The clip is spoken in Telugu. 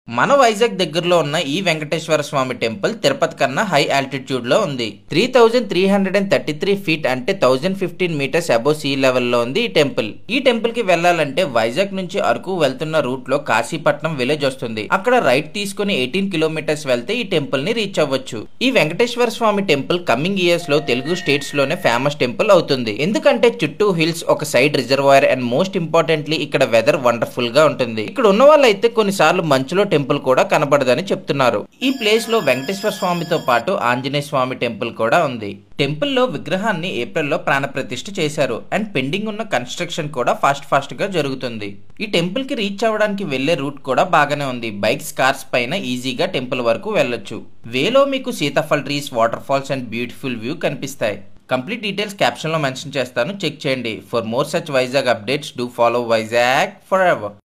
మన వైజాగ్ దగ్గరలో ఉన్న ఈ వెంకటేశ్వర స్వామి టెంపుల్ తిరుపతి కన్నా హై ఆల్టిట్యూడ్ లో ఉంది three thousand three hundred and thirty three feet అంటే thousand fifteen metres above sea లెవెల్లో ఉంది ఈ టెంపుల్ ఈ టెంపుల్ కి వెళ్ళాలంటే వైజాగ్ నుంచి అరకు వెళ్తున్న రూట్ లో కాశీపట్నం విలేజ్ వస్తుంది అక్కడ రైట్ తీసుకుని ఎయిటీన్ కిలోమీటర్స్ వెళ్తే ఈ టెంపుల్ ని రీచ్ అవ్వచ్చు ఈ Venkateswara Swami temple coming years లో తెలుగు స్టేట్స్ లోనే ఫేమస్ టెంపుల్ అవుతుంది ఎందుకంటే చుట్టూ హిల్స్ ఒక side reservoir and most importantly ఇక్కడ వెదర్ వండర్ఫుల్ గా ఉంటుంది ఇక్కడ ఉన్న వాళ్ళైతే కొన్నిసార్లు మంచులో టెంపుల్ కూడా కనబడదని చెప్తున్నారు ఈ ప్లేస్ లో వెంకటేశ్వర స్వామితో పాటు ఆంజనేయ స్వామి టెంపుల్ కూడా ఉంది టెంపుల్ లో విగ్రహాన్ని ఏప్రిల్లో ప్రాణప్రతిష్ఠ చేశారు అండ్ పెండింగ్ ఉన్న కన్స్ట్రక్షన్ కూడా ఫాస్ట్ ఫాస్ట్ గా జరుగుతుంది ఈ టెంపుల్ కి రీచ్ అవ్వడానికి వెళ్లే రూట్ కూడా బాగానే ఉంది బైక్స్ కార్స్ పైన ఈజీగా టెంపుల్ వరకు వెళ్ళొచ్చు వేలో మీకు sitaphal trees waterfalls and beautiful view కనిపిస్తాయి కంప్లీట్ డీటెయిల్స్ క్యాప్షన్ లో మెన్షన్ చేస్తాను చెక్ చేయండి for more such Vizag updates do follow Vizag for ever